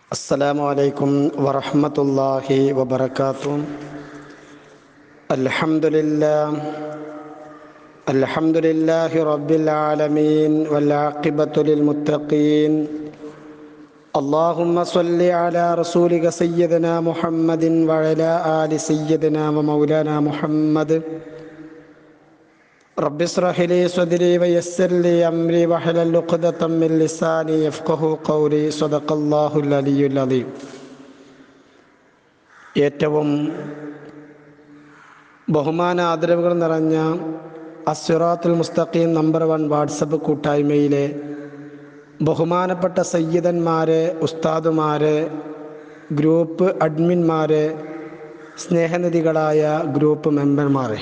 السلام عليكم ورحمة الله وبركاته الحمد لله الحمد لله رب العالمين والعاقبة للمتقين اللهم صل على رسولك سيدنا محمد وعلى آل سيدنا ومولانا محمد رب اشرح لي صدري ويسر لي أمري واحلل عقدة من لساني يفقه قولي صدق الله العلي العظيم ഏറ്റവും ബഹുമാന ആദരവുകൾ നിറഞ്ഞ അസ്വിറാത്തുൽ മുസ്തഖീം നമ്പർ വൺ വാട്സപ്പ് കൂട്ടായ്മയിലെ ബഹുമാനപ്പെട്ട സയ്യിദന്മാരെ ഉസ്താദുമാരെ ഗ്രൂപ്പ് അഡ്മിന്മാരെ സ്നേഹനിധികളായ ഗ്രൂപ്പ് മെമ്പർമാരെ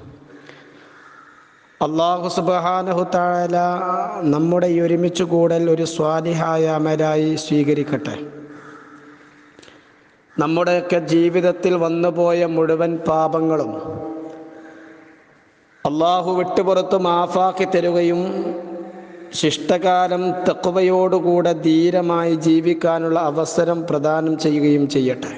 അള്ളാഹു സുബാനഹു താല നമ്മുടെ ഈ ഒരുമിച്ച് കൂടൽ ഒരു സ്വാലിഹായ അമലായി സ്വീകരിക്കട്ടെ നമ്മുടെയൊക്കെ ജീവിതത്തിൽ വന്നുപോയ മുഴുവൻ പാപങ്ങളും അള്ളാഹു വിട്ടുപുറത്ത് മാഫാക്കി തരുകയും ശിഷ്ടകാലം തെക്കുവയോടുകൂടെ ധീരമായി ജീവിക്കാനുള്ള അവസരം പ്രദാനം ചെയ്യുകയും ചെയ്യട്ടെ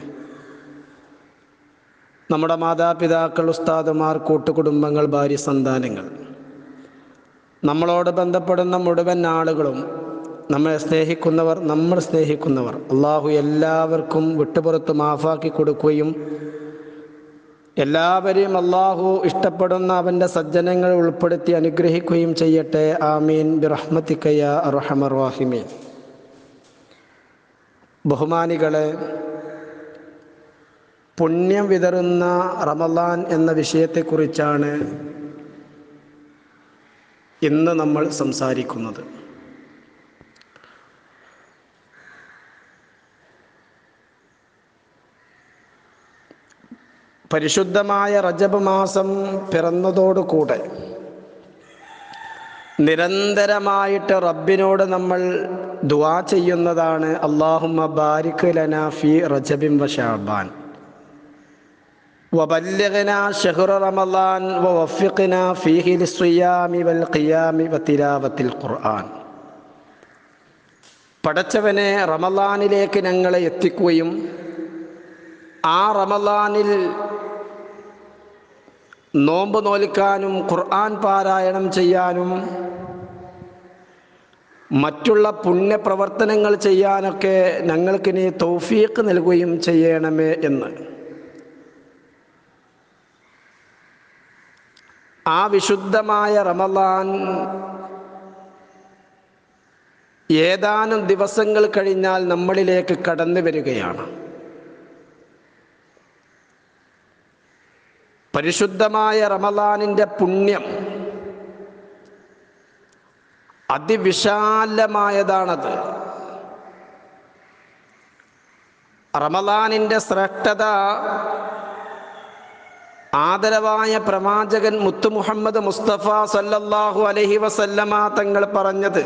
നമ്മുടെ മാതാപിതാക്കൾ ഉസ്താദുമാർ കൂട്ടുകുടുംബങ്ങൾ ഭാര്യ സന്താനങ്ങൾ നമ്മളോട് ബന്ധപ്പെടുന്ന മുഴുവൻ ആളുകളും നമ്മളെ സ്നേഹിക്കുന്നവർ നമ്മൾ സ്നേഹിക്കുന്നവർ അള്ളാഹു എല്ലാവർക്കും വിട്ടുപുറത്ത് മാഫാക്കി കൊടുക്കുകയും എല്ലാവരെയും അള്ളാഹു ഇഷ്ടപ്പെടുന്ന അവൻ്റെ സജ്ജനങ്ങൾ ഉൾപ്പെടുത്തി അനുഗ്രഹിക്കുകയും ചെയ്യട്ടെ ആമീൻ ബിറഹ്മത്തിക്കയ അറഹമർ വാഹിമീൻ ബഹുമാനികളെ പുണ്യം വിതറുന്ന റമലാൻ എന്ന വിഷയത്തെക്കുറിച്ചാണ് ഇന്ന് നമ്മൾ സംസാരിക്കുന്നത് പരിശുദ്ധമായ റജബ് മാസം പിറന്നതോടുകൂടെ നിരന്തരമായിട്ട് റബ്ബിനോട് നമ്മൾ ദുവാ ചെയ്യുന്നതാണ് അള്ളാഹുമ്മ ബാരിക് ലന ഫി റജബിൻ വ ഷാബാൻ وبلغنا شهر رمضان ووفقنا فيه للصيام والقيام وتلاوة القرآن പടച്ചവനെ റമലാനിലേക്ക് ഞങ്ങളെ എത്തിക്കുകയും ആ റമലാനിൽ നോമ്പ് നോൽക്കാനും ഖുർആൻ പാരായണം ചെയ്യാനും മറ്റുള്ള പുണ്യപ്രവർത്തനങ്ങൾ ചെയ്യാനൊക്കെ ഞങ്ങൾക്കിനി തൗഫീഖ് നൽകുകയും ചെയ്യണമേ എന്ന് ആ വിശുദ്ധമായ റമലാൻ ഏതാനും ദിവസങ്ങൾ കഴിഞ്ഞാൽ നമ്മളിലേക്ക് കടന്നു വരികയാണ് പരിശുദ്ധമായ റമലാനിൻ്റെ പുണ്യം അതിവിശാലമായതാണത് റമലാനിൻ്റെ ശ്രേഷ്ഠത ആദരവായ പ്രവാചകൻ മുത്തു മുഹമ്മദ് മുസ്തഫ സല്ലല്ലാഹു അലൈഹി വസല്ലമ തങ്ങൾ പറഞ്ഞത്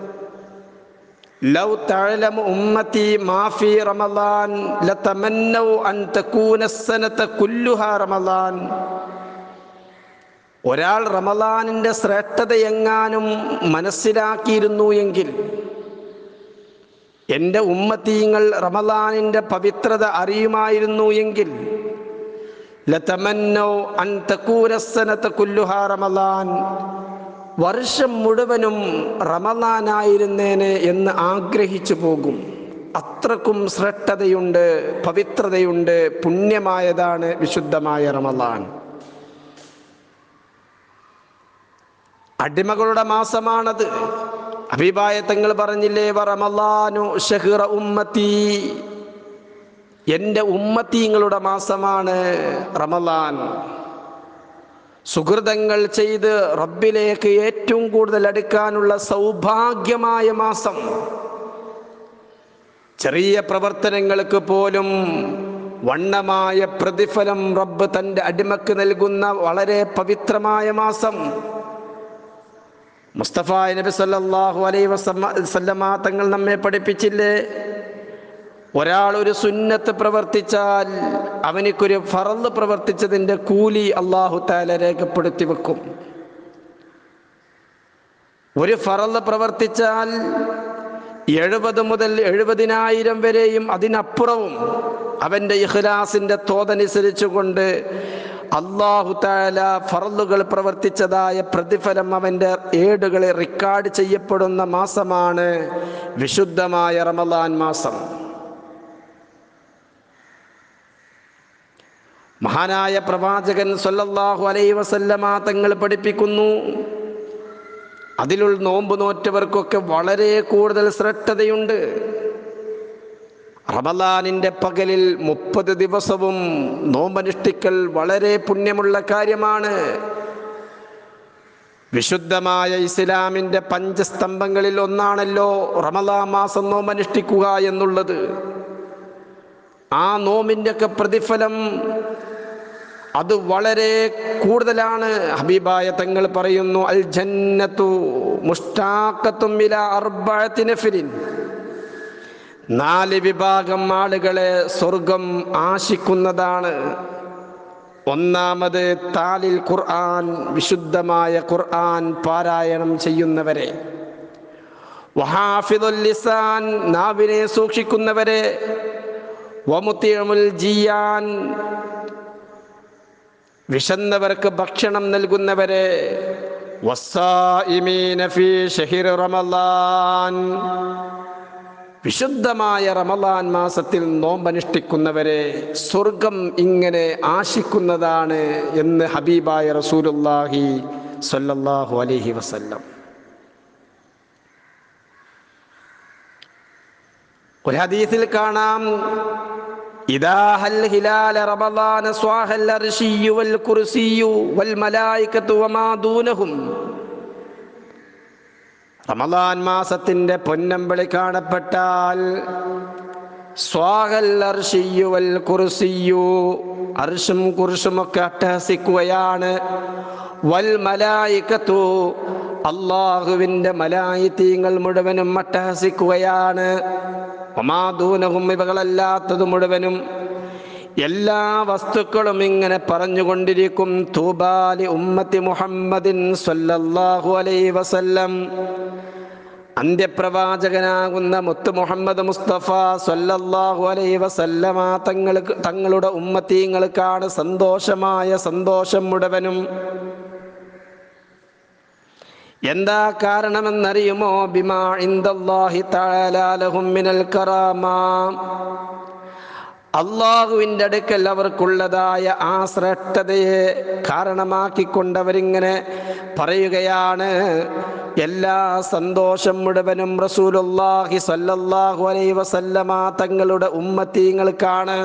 ലൗ തഅലമു ഉമ്മത്തി മാ ഫീ റമളാൻ ലതമന്നൗ അൻ തകൂന സനത കുല്ലുഹാ റമളാൻ ഒരാൾ റമളാനിൻ്റെ ശ്രേഷ്ഠത എങ്ങാനും മനസ്സിലാക്കിയിരുന്നു എങ്കിൽ എൻ്റെ ഉമ്മത്തീങ്ങൾ റമളാനിൻ്റെ പവിത്രത അറിയുമായിരുന്നു എങ്കിൽ ലതമന്നൗ അൻ തകൂന സനത കുല്ലുഹാ റമളാൻ വർഷം മുഴുവനും റമലാനായിരുന്നേനെ എന്ന് ആഗ്രഹിച്ചു പോകും അത്രക്കും ശ്രേഷ്ഠതയുണ്ട് പവിത്രതയുണ്ട് പുണ്യമായതാണ് വിശുദ്ധമായ റമലാൻ അടിമകളുടെ മാസമാണത് അഭിപായ തങ്ങൾ പറഞ്ഞില്ലേ റമലാനു ഷഹിറ ഉമ്മത്തി എൻ്റെ ഉമ്മത്തീങ്ങളുടെ മാസമാണ് റമലാൻ സുഹൃതങ്ങൾ ചെയ്ത് റബ്ബിലേക്ക് ഏറ്റവും കൂടുതൽ അടുക്കാനുള്ള സൗഭാഗ്യമായ മാസം ചെറിയ പ്രവർത്തനങ്ങൾക്ക് പോലും വണ്ണമായ പ്രതിഫലം റബ്ബ് തൻ്റെ അടിമക്ക് നൽകുന്ന വളരെ പവിത്രമായ മാസം മുസ്തഫ നബി സല്ലല്ലാഹു അലൈഹി വസല്ലമ തങ്ങൾ നമ്മെ പഠിപ്പിച്ചില്ലേ ഒരാൾ ഒരു സുന്നത്ത് പ്രവർത്തിച്ചാൽ അവനിക്കൊരു ഫറന്ന് പ്രവർത്തിച്ചതിൻ്റെ കൂലി അള്ളാഹു താല രേഖപ്പെടുത്തി വെക്കും ഒരു ഫറന്ന് പ്രവർത്തിച്ചാൽ എഴുപത് മുതൽ എഴുപതിനായിരം വരെയും അതിനപ്പുറവും അവൻ്റെ ഇഖ്ലാസിൻ്റെ തോതനുസരിച്ചുകൊണ്ട് അള്ളാഹു താല ഫറലുകൾ പ്രവർത്തിച്ചതായ പ്രതിഫലം അവൻ്റെ ഏടുകളെ റെക്കോർഡ് ചെയ്യപ്പെടുന്ന മാസമാണ് വിശുദ്ധമായ റമദാൻ മാസം മഹാനായ പ്രവാചകൻ സല്ലല്ലാഹു അലൈഹി വസല്ലമ തങ്ങൾ പഠിപ്പിക്കുന്നു അതിലുള്ള നോമ്പ് നോറ്റവർക്കൊക്കെ വളരെ കൂടുതൽ ശ്രദ്ധതയുണ്ട് റമദാനിൻ്റെ പകലിൽ മുപ്പത് ദിവസവും നോമ്പനുഷ്ഠിക്കൽ വളരെ പുണ്യമുള്ള കാര്യമാണ് വിശുദ്ധമായ ഇസ്ലാമിൻ്റെ പഞ്ചസ്തംഭങ്ങളിൽ ഒന്നാണല്ലോ റമദാ മാസം നോമ്പനുഷ്ഠിക്കുക എന്നുള്ളത് ആ നോമ്പിൻ്റെ ഒക്കെ പ്രതിഫലം അത് വളരെ കൂടുതലാണ് ഹബീബായ തങ്ങൾ പറയുന്നു അൽ ജന്നത്തു മുഷ്ടാക്കത്തും ഇല അർബഅത്തി നഫിലിൻ നാല് വിഭാഗം ആളുകളെ സ്വർഗം ആശിക്കുന്നതാണ് ഒന്നാമത് താലിൽ ഖുർആൻ വിശുദ്ധമായ ഖുർആൻ പാരായണം ചെയ്യുന്നവരെ വഹാഫിദുൽ ലിസാൻ നാവിനെ സൂക്ഷിക്കുന്നവരെ വമുത്തിയമുൽ ജിയാൻ വിശന്നവർക്ക് ഭക്ഷണം നൽകുന്നവരെ വസ്സായിമീന ഫീ ഷഹിർ റമളാൻ വിശുദ്ധമായ റമലാൻ മാസത്തിൽ നോമ്പനുഷ്ഠിക്കുന്നവരെ സ്വർഗം ഇങ്ങനെ ആശിക്കുന്നതാണ് എന്ന് ഹബീബായ റസൂലുല്ലാഹി സല്ലല്ലാഹു അലൈഹി വസല്ലം ഒരു ഹദീസിൽ കാണാം ഇദാഹൽ ഹിലാല റമളാന സ്വാഹൽ അർശിയ്യു വൽ കുർസിയ്യു വൽ മലായികത്തു വമാ ദൂനഹും റമദാൻ മാസത്തിന്റെ പൊന്നമ്പളി കാണപ്പെട്ടാൽ സ്വാഹൽ അർഷിയു വൽ കുർസിയു അർഷും കുർഷുമൊക്കെ അട്ടഹസിക്കുകയാണ് വൽ മലായിക്കത്തു അള്ളാഹുവിൻ്റെ മലായിത്തീങ്ങൾ മുഴുവനും അട്ടഹസിക്കുകയാണ് ഒമാദൂനവും ഇവകളല്ലാത്തത് മുഴുവനും എല്ലാ വസ്തുക്കളും ഇങ്ങനെ പറഞ്ഞുകൊണ്ടിരിക്കും തൂബാലി ഉമ്മത്തി മുഹമ്മദിൻ സല്ലല്ലാഹു അലൈഹി വസല്ലം അന്ത്യപ്രവാചകനാകുന്ന മുത്ത് മുഹമ്മദ് മുസ്തഫ സല്ലല്ലാഹു അലൈഹി വസല്ലമ തങ്ങൾക്ക് തങ്ങളുടെ ഉമ്മത്തീങ്ങൾക്കാണ് സന്തോഷമായ സന്തോഷം മുഴുവനും എന്താ കാരണമെന്നറിയുമോ ബിമാ ഇന്ദല്ലാഹി തആല ലഹും മിനൽ കറാമാ അള്ളാഹുവിൻ്റെ അടുക്കൽ അവർക്കുള്ളതായ ആ ശ്രേഷ്ഠതയെ കാരണമാക്കിക്കൊണ്ടവരിങ്ങനെ പറയുകയാണ് എല്ലാ സന്തോഷം മുഴുവനും റസൂലുല്ലാഹി സല്ലല്ലാഹു അലൈഹി വസല്ലമ തങ്ങളുടെ ഉമ്മത്തീങ്ങൾക്കാണ്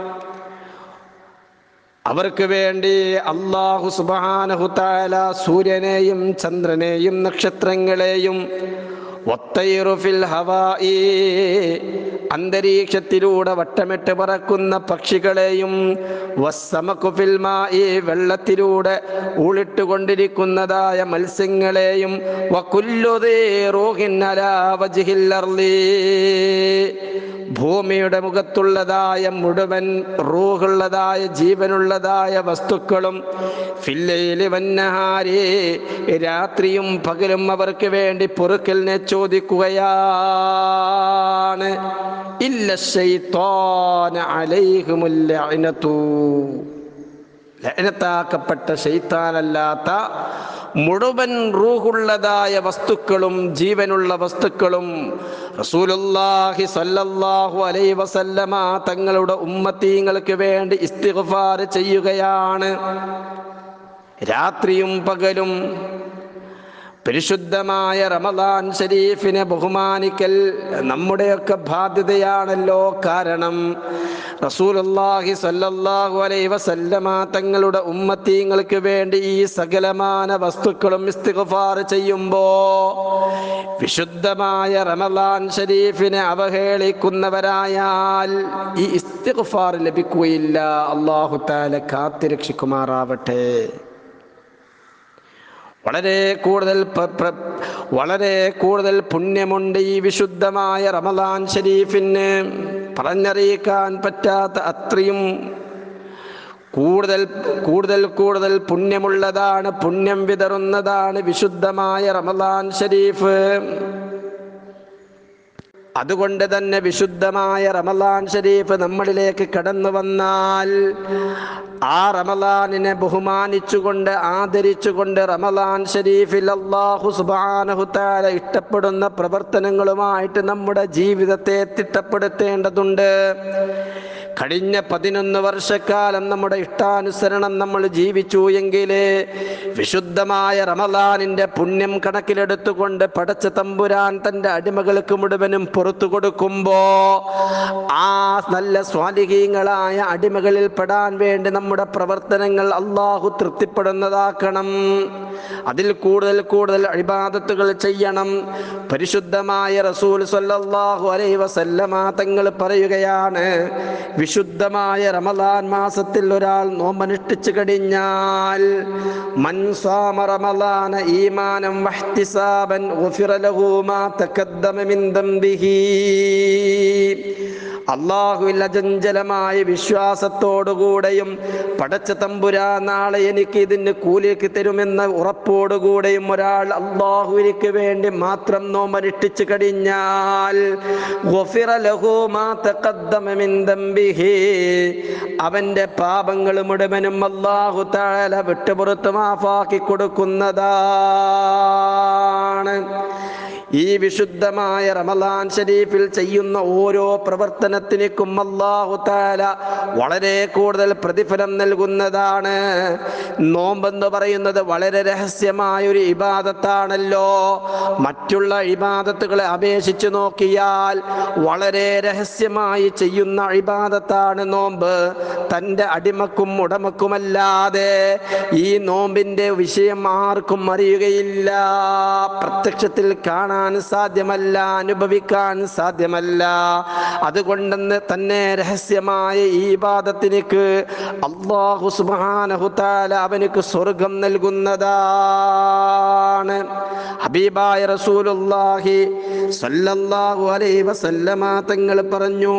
അവർക്ക് വേണ്ടി അള്ളാഹു സുബാനഹു താല സൂര്യനെയും ചന്ദ്രനെയും നക്ഷത്രങ്ങളെയും ഒത്തൈറുഫിൽ ഹവായി അന്തരീക്ഷത്തിലൂടെ വട്ടമിട്ട് പറക്കുന്ന പക്ഷികളെയും വസ്സമക്കുഫിൽ മായി വെള്ളത്തിലൂടെ ഊളിട്ടുകൊണ്ടിരിക്കുന്നതായ മത്സ്യങ്ങളെയും വകുല്ലുദീ റൂഹിൻ അലാ വജ്ഹിൽ അർളി ഭൂമിയുടെ മുഖത്തുള്ളതായ മുഴുവൻ റൂഹുള്ളതായ ജീവനുള്ളതായ വസ്തുക്കളും ഫില്ലയില് വന്നഹാരി രാത്രിയും പകലും അവർക്ക് വേണ്ടി പൊറുക്കലിനെ ചോദിക്കുകയാണ് ഇല്ല ശൈത്വാന അലൈഹിമുൽ ലഅനതു ലഅനത്താക്കപ്പെട്ട ശൈത്താനല്ലാത്ത മുഴുവൻ റൂഹുള്ളതായ വസ്തുക്കളും ജീവനുള്ള വസ്തുക്കളും റസൂലുള്ളാഹി സ്വല്ലല്ലാഹു അലൈഹി വസല്ലമ തങ്ങളുടെ ഉമ്മത്തീങ്ങൾക്ക് വേണ്ടി ഇസ്തിഗ്ഫാർ ചെയ്യുകയാണ് രാത്രിയും പകലും പരിശുദ്ധമായ റമദാൻ ഷരീഫിനെ ബഹുമാനിക്കൽ നമ്മുടെയൊക്കെ ബാധ്യതയാണല്ലോ കാരണം റസൂലുള്ളാഹി സ്വല്ലല്ലാഹു അലൈഹി വസല്ലമ തങ്ങളുടെ ഉമ്മത്തീങ്ങൾക്ക് വേണ്ടി ഈ സകലമാന വസ്തുക്കളും ഇസ്തിഗ്ഫാർ ചെയ്യുമ്പോ വിശുദ്ധമായ റമദാൻ ഷരീഫിനെ അവഹേളിക്കുന്നവരായാൽ ഈ ഇസ്തിഗ്ഫാർ ലഭിക്കുകയില്ല അള്ളാഹു താല കാത്തിരക്ഷിക്കുമാറാവട്ടെ വളരെ കൂടുതൽ പ- പ്ര- വളരെ കൂടുതൽ പുണ്യമുണ്ട് ഈ വിശുദ്ധമായ റമദാൻ ഷരീഫിന് പറഞ്ഞറിയിക്കാൻ പറ്റാത്ത അത്രയും കൂടുതൽ കൂടുതൽ കൂടുതൽ പുണ്യമുള്ളതാണ് പുണ്യം വിതറുന്നതാണ് വിശുദ്ധമായ റമദാൻ ഷരീഫ് അതുകൊണ്ട് തന്നെ വിശുദ്ധമായ റമലാൻ ഷരീഫ് നമ്മളിലേക്ക് കടന്നു വന്നാൽ ആ റമലാനിനെ ബഹുമാനിച്ചുകൊണ്ട് ആദരിച്ചുകൊണ്ട് റമലാൻ ഷരീഫിൽ അള്ളാഹു സുബാനഹുത്താല ഇഷ്ടപ്പെടുന്ന പ്രവർത്തനങ്ങളുമായിട്ട് നമ്മുടെ ജീവിതത്തെ തിട്ടപ്പെടുത്തേണ്ടതുണ്ട് കഴിഞ്ഞ പതിനൊന്ന് വർഷക്കാലം നമ്മുടെ ഇഷ്ടാനുസരണം നമ്മൾ ജീവിച്ചു എങ്കിൽ വിശുദ്ധമായ റമലാനിൻ്റെ പുണ്യം കണക്കിലെടുത്തുകൊണ്ട് പടച്ച തമ്പുരാൻ തൻ്റെ അടിമകൾക്ക് മുഴുവനും പുറത്തു കൊടുക്കുമ്പോ ആ നല്ല സ്വാലിഹീങ്ങളായ അടിമകളിൽ പെടാൻ വേണ്ടി നമ്മുടെ പ്രവർത്തനങ്ങൾ അള്ളാഹു തൃപ്തിപ്പെടുന്നതാക്കണം അതിൽ കൂടുതൽ കൂടുതൽ അഴിബാദത്തുകൾ ചെയ്യണം പരിശുദ്ധമായ റസൂൽ സല്ലല്ലാഹു അലൈഹി വസല്ലമ തങ്ങൾ പറയുകയാണ് വിശുദ്ധമായ റമദാൻ മാസത്തിൽ ഒരാൾ നോമ്പനുഷ്ഠിച്ചു കഴിഞ്ഞാൽ മൻ സാമ റമദാന ഈമാനം വഹ്തിസാബൻ ഗുഫിറ ലഹു മാ തഖദ്ദമ മിൻ ദംബിഹി അള്ളാഹുവിൽ അജഞ്ചലമായ വിശ്വാസത്തോടുകൂടെയും പടച്ച തമ്പുരാ നാളെ എനിക്ക് ഇതിന് കൂലിക്ക് തരുമെന്ന ഉറപ്പോടുകൂടെയും ഒരാൾ അള്ളാഹുവിനിക്ക് വേണ്ടി മാത്രം നോമനുഷ്ഠിച്ചു കഴിഞ്ഞാൽ ഗുഫിറ ലഹു മാ തഖദ്ദമ മിൻ ദംബിഹി അവന്റെ പാപങ്ങൾ മുഴുവനും അള്ളാഹു താല വിട്ടുപുറത്ത് മാഫാക്കി കൊടുക്കുന്നതാണ് ഈ വിശുദ്ധമായ റമലാൻ ഷരീഫിൽ ചെയ്യുന്ന ഓരോ പ്രവർത്തനത്തിനും അല്ലാഹു താല വളരെ കൂടുതൽ പ്രതിഫലം നൽകുന്നതാണ് നോമ്പെന്ന് പറയുന്നത് വളരെ രഹസ്യമായ ഒരു ഇബാദത്താണല്ലോ മറ്റുള്ള ഇബാദത്തുകളെ അപേക്ഷിച്ച് നോക്കിയാൽ വളരെ രഹസ്യമായി ചെയ്യുന്ന ഇബാദത്താണ് നോമ്പ് തൻ്റെ അടിമക്കും ഉടമക്കുമല്ലാതെ ഈ നോമ്പിൻ്റെ വിഷയം ആർക്കും അറിയുകയില്ല പ്രത്യക്ഷത്തിൽ കാണാൻ സാധ്യമല്ല അനുഭവിക്കാൻ സാധ്യമല്ല അതുകൊണ്ടെന്ന് തന്നെ രഹസ്യമായ ഈ ബാധത്തിനിക്ക് അള്ളാഹു സുബാനഹുത്താല അവനക്ക് സ്വർഗം നൽകുന്നതാണ് ഹബീബായ റസൂലുള്ളാഹി സല്ലല്ലാഹു അലൈഹി വസല്ലമ തങ്ങൾ പറഞ്ഞു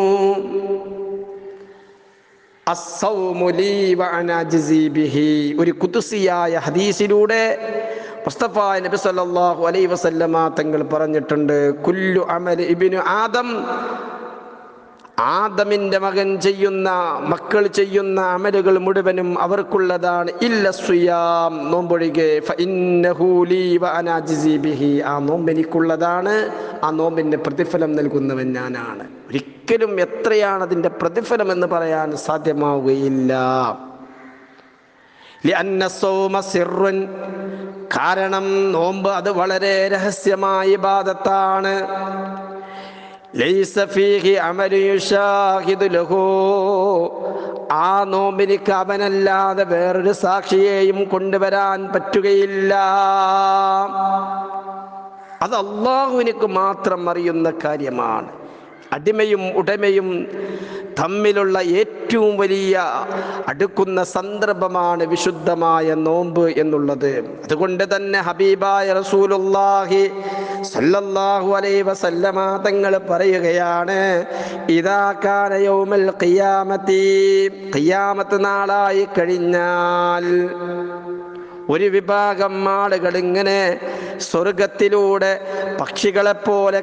അസ്സൗമു ലീ വഅന അജ്സി ബിഹി ഒരു കുതുസിയായ ഹദീസിലൂടെ മുസ്തഫ നബി സല്ലല്ലാഹു അലൈഹി വസല്ലമ തങ്ങൾ പറഞ്ഞിട്ടുണ്ട് കുല്ലു അമൽ ഇബ്നു ആദം ആദമിന്റെ മകൻ ചെയ്യുന്ന മക്കൾ ചെയ്യുന്ന അമലുകൾ മുഴുവനും അവർക്കുള്ളതാണ് ഇല്ല സുയാം നോമ്പൊഴികെ ഫഇന്നഹു ലീ വഅന അജ്സി ബിഹി ആ നോമ്പ് എനിക്കുള്ളതാണ് ആ നോമ്പിന്റെ പ്രതിഫലം നൽകുന്നവൻ ഞാനാണ് ഒരിക്കലും എത്രയാണ് അതിന്റെ പ്രതിഫലം എന്ന് പറയാൻ സാധ്യമാവുകയില്ല ലിഅന്ന സൗമ സിർറുൻ കാരണം നോമ്പ് അത് വളരെ രഹസ്യമായ ബാധത്താണ് ലൈസ ഫീഹി അമലു യുശാഹിദു ലഹു ആ നോമ്പിനിക്ക് അവനല്ലാതെ വേറൊരു സാക്ഷിയെയും കൊണ്ടുവരാൻ പറ്റുകയില്ല അത് അള്ളാഹുവിനക്ക് മാത്രം അറിയുന്ന കാര്യമാണ് അടിമയും ഉടമയും തമ്മിലുള്ള ഏറ്റവും വലിയ അടുക്കുന്ന സന്ദർഭമാണ് വിശുദ്ധമായ നോമ്പ് എന്നുള്ളത് അതുകൊണ്ട് തന്നെ ഹബീബായ റസൂലുള്ളാഹി സല്ലല്ലാഹു അലൈഹി വസല്ലമ തങ്ങൾ പറയുകയാണ് ഇദാ കാന യൗമൽ ഖിയാമത്തി ഖിയാമത്ത് നാളായി കഴിഞ്ഞാൽ ഒരു വിഭാഗം ആളുകൾ ഇങ്ങനെ സ്വർഗത്തിലൂടെ പക്ഷികളെ പോലെ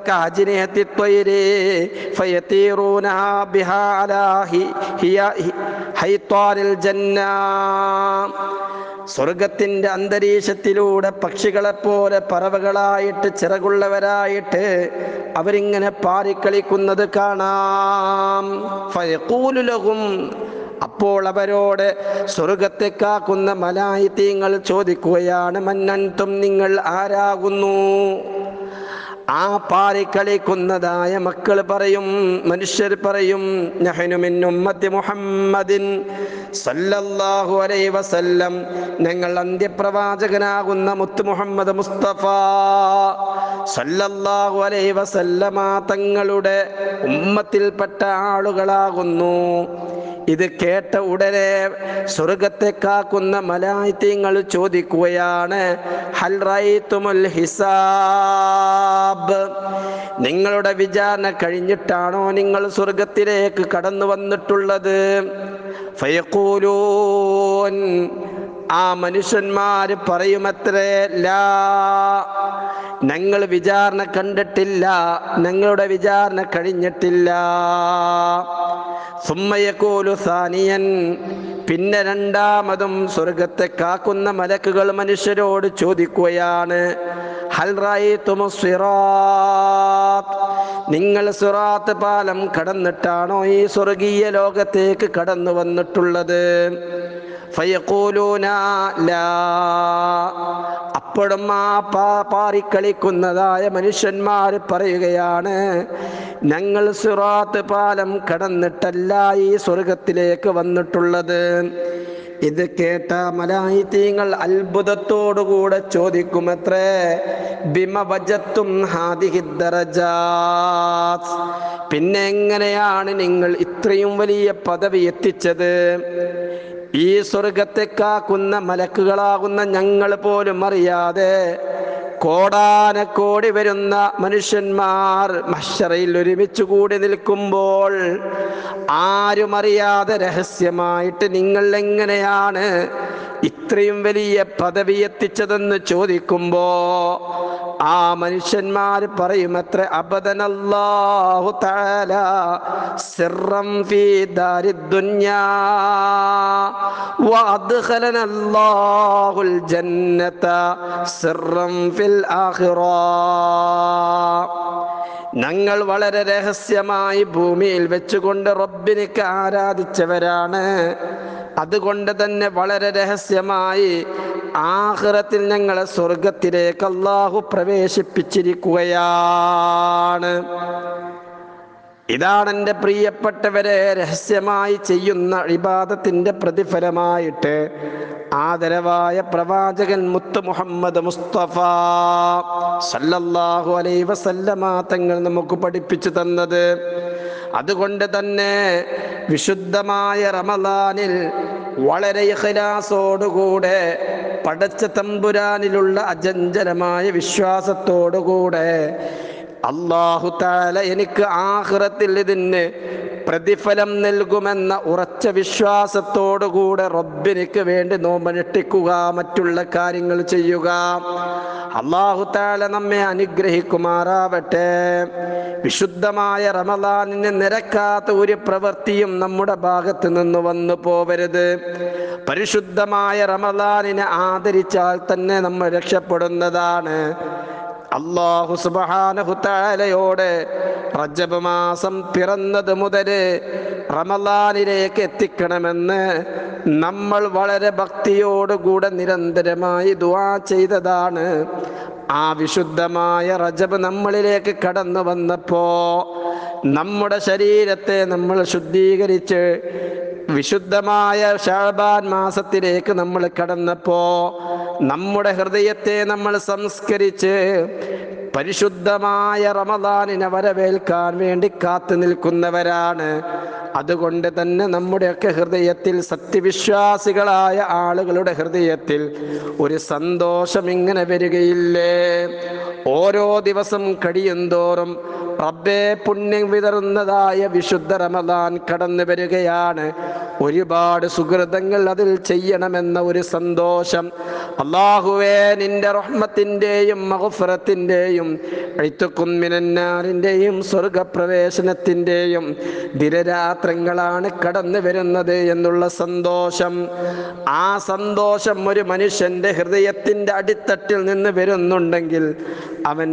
സ്വർഗത്തിന്റെ അന്തരീക്ഷത്തിലൂടെ പക്ഷികളെ പോലെ പറവകളായിട്ട് ചിറകുള്ളവരായിട്ട് അവരിങ്ങനെ പാറിക്കളിക്കുന്നത് കാണാം ഫയഖൂലുലഹും അപ്പോൾ അവരോട് സ്വർഗത്തെ കാക്കുന്ന മലായിത്തീങ്ങൾ ചോദിക്കുകയാണ് മന്നൻതും നിങ്ങൾ ആരാകുന്നു ആ പാറിക്കളിക്കുന്നതായ മക്കൾ പറയും മനുഷ്യർ പറയും നഹനു മിൻ ഉമ്മത്തി മുഹമ്മദിൻ സല്ലല്ലാഹു അലൈഹി വസല്ലം ഞങ്ങൾ അന്ത്യപ്രവാചകനാകുന്ന മുത്ത് മുഹമ്മദ് മുസ്തഫ സല്ലല്ലാഹു അലൈഹി വസല്ലമ തങ്ങളുടെ ഉമ്മത്തിൽപ്പെട്ട ആളുകളാകുന്നു ഇത് കേട്ട ഉടനെ സ്വർഗത്തെ കാക്കുന്ന മലായിത്യങ്ങൾ ചോദിക്കുകയാണ് ഹൽ റൈത്തുമുൽ ഹിസാബ് നിങ്ങളുടെ വിചാരണ കഴിഞ്ഞിട്ടാണോ നിങ്ങൾ സ്വർഗത്തിലേക്ക് കടന്നു വന്നിട്ടുള്ളത് ഫയഖൂലൂൻ ആ മനുഷ്യന്മാര് പറയുമത്രേ ലാ ഞങ്ങൾ വിചാരണ കണ്ടിട്ടില്ല ഞങ്ങളുടെ വിചാരണ കഴിഞ്ഞിട്ടില്ല സുമ്മയക്കോലു സാനിയൻ പിന്നെ രണ്ടാമതും സ്വർഗത്തെ കാക്കുന്ന മലക്കുകൾ മനുഷ്യരോട് ചോദിക്കുകയാണ് ഹൽ റഅയ്തുമു സിറാത്ത് നിങ്ങൾ സിറാത്ത് പാലം കടന്നിട്ടാണോ ഈ സ്വർഗീയ ലോകത്തേക്ക് കടന്നു വന്നിട്ടുള്ളത് ഫയഖൂലൂന ലാ അപ്പോഴും ആ പാ പാറിക്കളിക്കുന്നതായ മനുഷ്യന്മാർ പറയുകയാണ് ഞങ്ങൾ സിറാത്ത് പാലം കടന്നിട്ടല്ല ഈ സ്വർഗത്തിലേക്ക് വന്നിട്ടുള്ളത് ഇത് കേട്ട മലായിത്തീങ്ങൾ അത്ഭുതത്തോടുകൂടെ ചോദിക്കുമത്രേ ബിമവജത്തും ഹാദിഹിദ്ദറജാത്ത് പിന്നെ എങ്ങനെയാണ് നിങ്ങൾ ഇത്രയും വലിയ പദവി എത്തിച്ചത് ഈ സ്വർഗത്തെ കാക്കുന്ന മലക്കുകളാകുന്ന ഞങ്ങൾ പോലും അറിയാതെ കോടാനക്കോടി വരുന്ന മനുഷ്യന്മാർ മഷറയിൽ ഒരുമിച്ച് കൂടി നിൽക്കുമ്പോൾ ആരും അറിയാതെ രഹസ്യമായിട്ട് നിങ്ങൾ എങ്ങനെയാണ് ഇത്രയും വലിയ പദവി എത്തിച്ചതെന്ന് ചോദിക്കുമ്പോ ആ മനുഷ്യന്മാർ പറയുമത്ര അബദനല്ലാഹു തആല സിറം ഫീ ദാരിദ്ദുന്യാ وأدخلنا الله الجنة سرا في الآخرة ഞങ്ങൾ വളരെ രഹസ്യമായി ഭൂമിയിൽ വെച്ചുകൊണ്ട് റബ്ബിനിക്ക് ആരാധിച്ചവരാണ് അതുകൊണ്ട് തന്നെ വളരെ രഹസ്യമായി ആഹ്റത്തിൽ ഞങ്ങളെ സ്വർഗത്തിലേക്ക് അള്ളാഹു പ്രവേശിപ്പിച്ചിരിക്കുകയാണ് ഇതാണ് എൻ്റെ പ്രിയപ്പെട്ടവരെ രഹസ്യമായി ചെയ്യുന്ന ഇബാദത്തിൻ്റെ പ്രതിഫലമായിട്ട് ആദരവായ പ്രവാചകൻ മുത്ത് മുഹമ്മദ് മുസ്തഫ സല്ലല്ലാഹു അലൈ വസല്ലമ തങ്ങൾ നമുക്ക് പഠിപ്പിച്ചു തന്നത് അതുകൊണ്ട് തന്നെ വിശുദ്ധമായ റമദാനിൽ വളരെ ഇഖ്ലാസോടുകൂടെ പടച്ച തമ്പുരാനിലുള്ള അജഞ്ചലമായ വിശ്വാസത്തോടുകൂടെ അള്ളാഹു താല എനിക്ക് ആഹ്റത്തിൽ ഇതിന് പ്രതിഫലം നൽകുമെന്ന ഉറച്ച വിശ്വാസത്തോടുകൂടെ റബ്ബിനിക്ക് വേണ്ടി നോമ്പനുഷ്ഠിക്കുക മറ്റുള്ള കാര്യങ്ങൾ ചെയ്യുക അള്ളാഹു താല നമ്മെ അനുഗ്രഹിക്കുമാറാവട്ടെ വിശുദ്ധമായ റമദാനിന് നിരക്കാത്ത ഒരു പ്രവൃത്തിയും നമ്മുടെ ഭാഗത്ത് നിന്ന് വന്നു പോവരുത് പരിശുദ്ധമായ റമദാനിനെ ആദരിച്ചാൽ തന്നെ നമ്മൾ രക്ഷപ്പെടുന്നതാണ് അള്ളാഹു സുബാനഹുത്താലയോട് റജബ് മാസം പിറന്നത് മുതൽ റമലാനിലേക്ക് എത്തിക്കണമെന്ന് നമ്മൾ വളരെ ഭക്തിയോടുകൂടെ നിരന്തരമായി ദുവാ ചെയ്തതാണ് ആ വിശുദ്ധമായ റജബ് നമ്മളിലേക്ക് കടന്നു വന്നപ്പോ നമ്മുടെ ശരീരത്തെ നമ്മൾ ശുദ്ധീകരിച്ച് വിശുദ്ധമായ ഷാബാൻ മാസത്തിലേക്ക് നമ്മൾ കടന്നപ്പോ നമ്മുടെ ഹൃദയത്തെ നമ്മൾ സംസ്കരിച്ച് പരിശുദ്ധമായ റമദാനിനെ വരവേൽക്കാൻ വേണ്ടി കാത്തു നിൽക്കുന്നവരാണ് അതുകൊണ്ട് തന്നെ നമ്മുടെയൊക്കെ ഹൃദയത്തിൽ സത്യവിശ്വാസികളായ ആളുകളുടെ ഹൃദയത്തിൽ ഒരു സന്തോഷം ഇങ്ങനെ വരികയില്ലേ ഓരോ ദിവസം കഴിയുന്തോറും റബ്ബെ പുണ്യം വിതറുന്നതായ വിശുദ്ധ റമദാൻ കടന്നു വരികയാണ് ഒരുപാട് സുഹൃതങ്ങൾ അതിൽ ചെയ്യണമെന്ന ഒരു സന്തോഷം അള്ളാഹുവേ നിന്റെ റഹ്മത്തിൻ്റെയും മഹഫറത്തിൻ്റെയും എഴുത്തുക്കുമ്മിനാറിൻ്റെയും സ്വർഗപ്രവേശനത്തിൻ്റെയും ദിനരാത്രങ്ങളാണ് കടന്നു വരുന്നത് എന്നുള്ള സന്തോഷം ആ സന്തോഷം ഒരു മനുഷ്യന്റെ ഹൃദയത്തിൻ്റെ അടിത്തട്ടിൽ നിന്ന് വരുന്നുണ്ടെങ്കിൽ അവൻ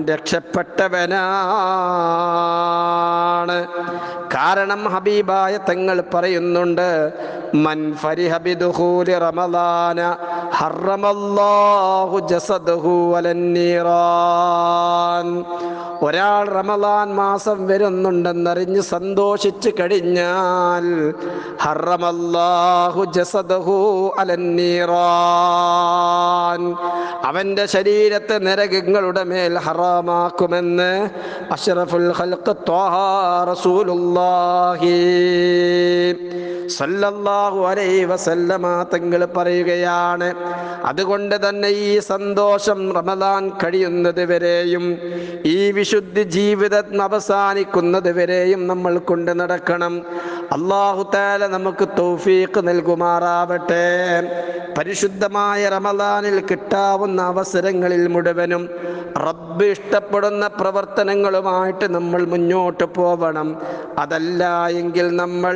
രക്ഷപ്പെട്ടവനാണ് കാരണം ഹബീബായ തങ്ങൾ പറയുന്നുണ്ട് മൻ ഫരിഹ ബിദുഖൂലി റമദാന ഹറമല്ലാഹു ജസദഹു അലന്നീറാൻ ഒരാൾ റമദാൻ മാസം വരുന്നുണ്ടെന്നറിഞ്ഞ് സന്തോഷിച്ചു കഴിഞ്ഞാൽ ഹറമല്ലാഹു ജസദഹു അലന്നീറാൻ അവന്റെ ശരീരത്തെ നരകങ്ങളുടെ മേൽ ഹറാമാക്കുമെന്ന് അഷ്റഫുൽ ഖൽഖ് ത്വാഹ റസൂലുള്ളാഹി സല്ലല്ലാഹു അലൈഹി വസല്ലമ തങ്ങൾ പറയുകയാണ് അതുകൊണ്ട് തന്നെ ഈ സന്തോഷം റമദാൻ കഴിയുന്നത് വരെയും ഈ വിശുദ്ധി ജീവിതം അവസാനിക്കുന്നത് വരെയും നമ്മൾ കൊണ്ട് നടക്കണം അള്ളാഹു താല നമുക്ക് തൗഫീഖ് നൽകുമാറാവട്ടെ പരിശുദ്ധമായ റമദാനിൽ കിട്ടാവുന്ന അവസരങ്ങളിൽ മുഴുവനും റബ്ബ് ഇഷ്ടപ്പെടുന്ന പ്രവർത്തനങ്ങളുമായിട്ട് നമ്മൾ മുന്നോട്ട് പോവണം അതല്ല എങ്കിൽ നമ്മൾ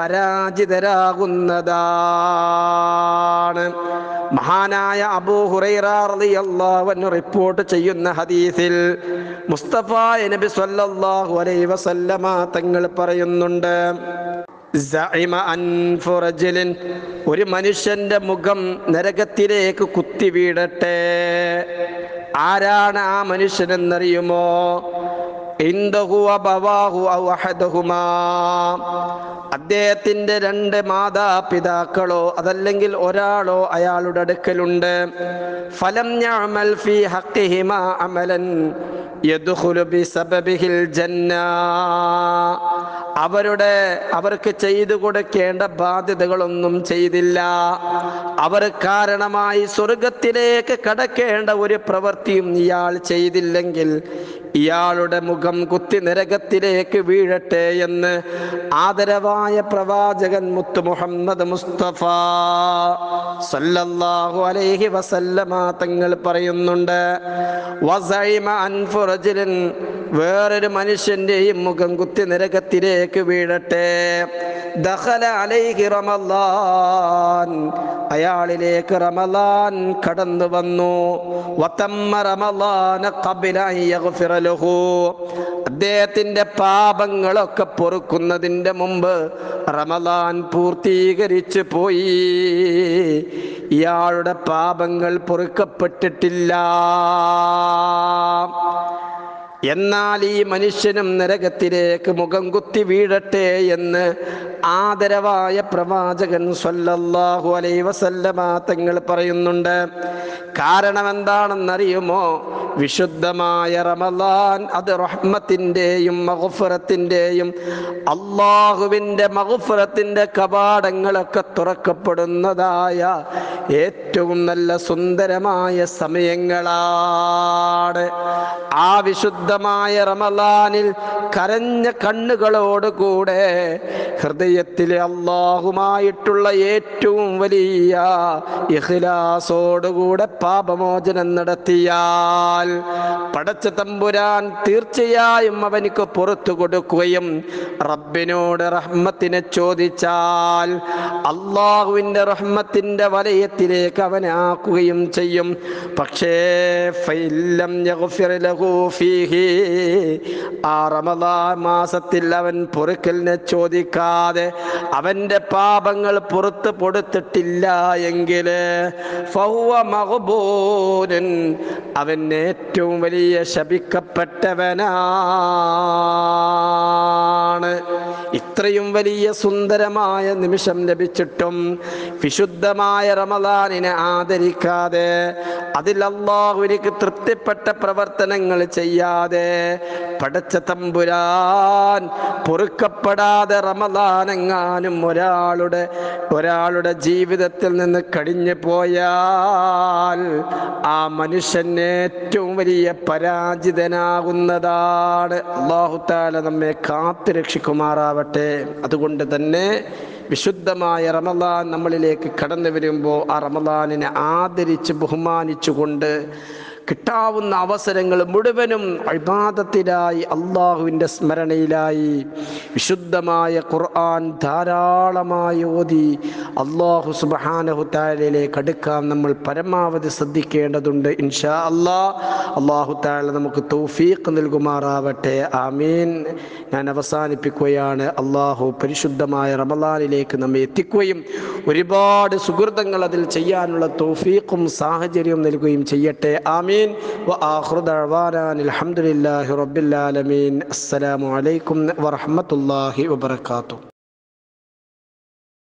പരാജിതരാകുന്നതാണ് മഹാനായ അബൂ ഹുറൈറിയല്ലാവന് റിപ്പോർട്ട് ചെയ്യുന്ന ഹദീസിൽ മുസ്തഫ നബി സല്ലല്ലാഹു അലൈഹി വസല്ലമ തങ്ങൾ പറയുന്നുണ്ട് സഇമ അൻഫു റജുലിൻ ഒരു മനുഷ്യന്റെ മുഖം നരകത്തിലേക്ക് കുത്തി വീഴട്ടെ ആരാണ് ആ മനുഷ്യനെന്നറിയുമോ ഇൻദഹു അബവാഹു ഔ അഹദഹുമാ അദ്ദേഹത്തിന്റെ രണ്ട് മാതാപിതാക്കളോ അതല്ലെങ്കിൽ ഒരാളോ അയാളുടെ അടുക്കലുണ്ട് ഫലം യഅമൽ ഫീ ഹഖിഹിമാ അമലൻ യദ്ഖുലു ബിസബബിഹിൽ ജന്ന അവരുടെ അവർക്ക് ചെയ്തു കൊടുക്കേണ്ട ബാധ്യതകളൊന്നും ചെയ്തില്ല അവർ കാരണമായി സ്വർഗത്തിലേക്ക് കടക്കേണ്ട ഒരു പ്രവൃത്തിയും ഇയാൾ ചെയ്തില്ലെങ്കിൽ ഇയാളുടെ മുഖം കുത്തി നരകത്തിലേക്ക് വീഴട്ടെ എന്ന് ആദരവായ പ്രവാചകൻ മുത്തു മുഹമ്മദ് മുസ്തഫ സല്ലല്ലാഹു അലൈഹി വസല്ലമ തങ്ങൾ പറയുന്നുണ്ട് വസൈമ അൻഫു റജുലിൻ വേറൊരു മനുഷ്യന്റെയും മുഖം കുത്തി നരകത്തിലേക്ക് വീഴട്ടെ ദഖല അലൈഹി റമളാൻ അയാളിലേക്ക് റമളാൻ കടന്നു വന്നു വതമ്മ റമളാന ഖബല അൻ യഗ്ഫിറ ലഹു അദ്ദേഹത്തിന്റെ പാപങ്ങളൊക്കെ പൊറുക്കുന്നതിന്റെ മുമ്പ് റമളാൻ പൂർത്തീകരിച്ചു പോയി ഇയാളുടെ പാപങ്ങൾ പൊറുക്കപ്പെട്ടിട്ടില്ല എന്നാൽ ഈ മനുഷ്യനും നരകത്തിലേക്ക് മുഖം കുത്തി വീഴട്ടെ എന്ന് ആദരവായ പ്രവാചകൻ സ്വല്ലല്ലാഹു അലൈ വസല്ലമ തങ്ങൾ പറയുന്നുണ്ട് കാരണം എന്താണെന്നറിയുമോ വിശുദ്ധമായ റമലാൻ അത് റഹ്മത്തിൻ്റെയും മഹഫുറത്തിൻ്റെയും അള്ളാഹുവിൻ്റെ മഹഫുറത്തിൻ്റെ കവാടങ്ങളൊക്കെ തുറക്കപ്പെടുന്നതായ ഏറ്റവും നല്ല സുന്ദരമായ സമയങ്ങളാണ് ആ വിശുദ്ധമായ റമലാനിൽ കരഞ്ഞ കണ്ണുകളോടുകൂടെ ഹൃദയത്തിലെ അള്ളാഹുമായിട്ടുള്ള ഏറ്റവും വലിയ ഇഖ്ലാസോടുകൂടെ പാപമോചനം നടത്തിയാൽ പടച്ച തമ്പുരാൻ തീർച്ചയായും അവനിക്ക് പുറത്തു കൊടുക്കുകയും റബ്ബിനോട് റഹ്മത്തിനെ ചോദിച്ചാൽ അള്ളാഹുവിൻ്റെ റഹ്മത്തിൻ്റെ വലയത്തിലേക്ക് അവനെ ആക്കുകയും ചെയ്യും പക്ഷേ ഫൈലം യഗ്ഫിർ ലഹു ഫീഹി ആ റമദാൻ മാസത്തിൽ അവൻ പൊറുക്കലിനെ ചോദിക്കാതെ അവൻ്റെ പാപങ്ങൾ പുറത്ത് കൊടുത്തിട്ടില്ല എങ്കിൽ ഫഹുവ മഖ്ബൂലൻ അവൻ ഏറ്റവും വലിയ ശപിക്കപ്പെട്ടവനാണ് ഇത്രയും വലിയ സുന്ദരമായ നിമിഷം ലഭിച്ചിട്ടും വിശുദ്ധമായ റമദാനിനെ ആദരിക്കാതെ അതിൽ അള്ളാഹുവിനിക്ക് തൃപ്തിപ്പെട്ട പ്രവർത്തനങ്ങൾ ചെയ്യാതെ പടച്ച തമ്പുരാൻ പൊറുക്കപ്പെടാതെ റമദാനെങ്ങാനും ഒരാളുടെ ഒരാളുടെ ജീവിതത്തിൽ നിന്ന് കഴിഞ്ഞു പോയാൽ ആ മനുഷ്യൻ ഏറ്റവും വലിയ പരാജിതനാകുന്നതാണ് അള്ളാഹുത്താല നമ്മെ കാത്തു രക്ഷിക്കുമാറാവട്ടെ അതുകൊണ്ട് തന്നെ വിശുദ്ധമായ റമദാൻ നമ്മളിലേക്ക് കടന്നു വരുമ്പോൾ ആ റമദാനിനെ ആദരിച്ച് ബഹുമാനിച്ചുകൊണ്ട് കിട്ടാവുന്ന അവസരങ്ങൾ മുഴുവനും അഴിബാദത്തിലായി അള്ളാഹുവിൻ്റെ സ്മരണയിലായി വിശുദ്ധമായ ഖുർആൻ ധാരാളമായി ഓതി അള്ളാഹു സുബഹാനഹു താലയിലേക്ക് അടുക്കാൻ നമ്മൾ പരമാവധി ശ്രദ്ധിക്കേണ്ടതുണ്ട് ഇൻഷാ അല്ലാ അള്ളാഹു താല നമുക്ക് തൗഫീഖ് നൽകുമാറാവട്ടെ ആമീൻ ഞാൻ അവസാനിപ്പിക്കുകയാണ് അള്ളാഹു പരിശുദ്ധമായ റമലാനിലേക്ക് നമ്മെ എത്തിക്കുകയും ഒരുപാട് സുഹൃതങ്ങൾ അതിൽ ചെയ്യാനുള്ള തൗഫീഖും സാഹചര്യവും നൽകുകയും ചെയ്യട്ടെ ആമീൻ وآخر دعوانا أن الحمد لله رب العالمين السلام عليكم ورحمة الله وبركاته